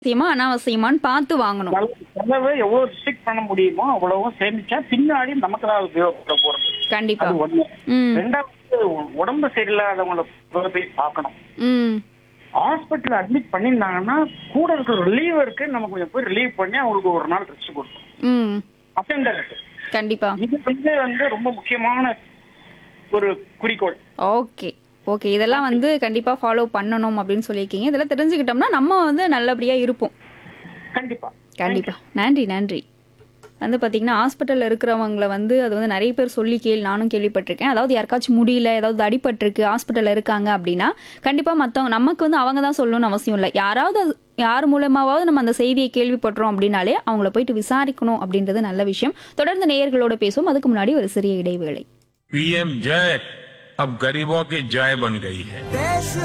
அவசியமா அனாவசியமான்னு பார்த்து வாங்கணும் செலவு- செலவு எவ்வளவு ரிஸ்ட்ரிக்ட் பண்ண முடியுமோ அவ்வளவும் சேமிச்சா பின்னாடி நமக்கு தான் அது உபயோகப்பட போறது கண்டிப்பா அது ஒண்ணு ம் ரெண்டாவது உடம்பு சரியில்லாதவங்கள போய் பார்க்கணும் ம் ஹாஸ்பிட்டல் அட்மிட் பண்ணியிருந்தாங்கன்னா கூட இருக்கிற ரிலீவருக்கு நம்ம கொஞ்சம் போய் ரிலீவ் பண்ணி அவங்களுக்கு ஒரு நாள் ரெஸ்ட் கொடுக்கணும் ம் அட்டெண்டருக்கு கண்டிப்பா இது வந்து வந்து ரொம்ப முக்கியமான ஒரு குறிக்கோள் ஓகே ஓகே இதெல்லாம் வந்து கண்டிப்பா ஃபாலோ பண்ணணும் அப்படின்னு சொல்லியிருக்கீங்க இதெல்லாம் தெரிஞ்சுக்கிட்டோம்னா நம்ம வந்து நல்லபடியா இருப்போம் கண்டிப்பா கண்டிப்பா நன்றி நன்றி வந்து பார்த்தீங்கன்னா ஹாஸ்பிட்டலில் இருக்கிறவங்கள வந்து அது வந்து நிறைய பேர் சொல்லி கேள் நானும் கேள்விப்பட்டிருக்கேன் அதாவது யாருக்காச்சும் முடியல ஏதாவது அடிபட்டிருக்கு ஹாஸ்பிட்டலில் இருக்காங்க அப்படின்னா கண்டிப்பாக மற்றவங்க நமக்கு வந்து அவங்க தான் சொல்லணும்னு அவசியம் இல்லை யாராவது அது- யார் மூலமாவது நம்ம அந்த செய்தியை கேள்விப்பட்டோம் அப்படின்னாலே அவங்கள போயிட்டு விசாரிக்கணும் அப்படின்றது நல்ல விஷயம் தொடர்ந்து நேயர்களோட பேசுவோம் அதுக்கு முன்னாடி ஒரு சிறிய இடைவேளை पीएम जय अब गरीबों की जय बन गई है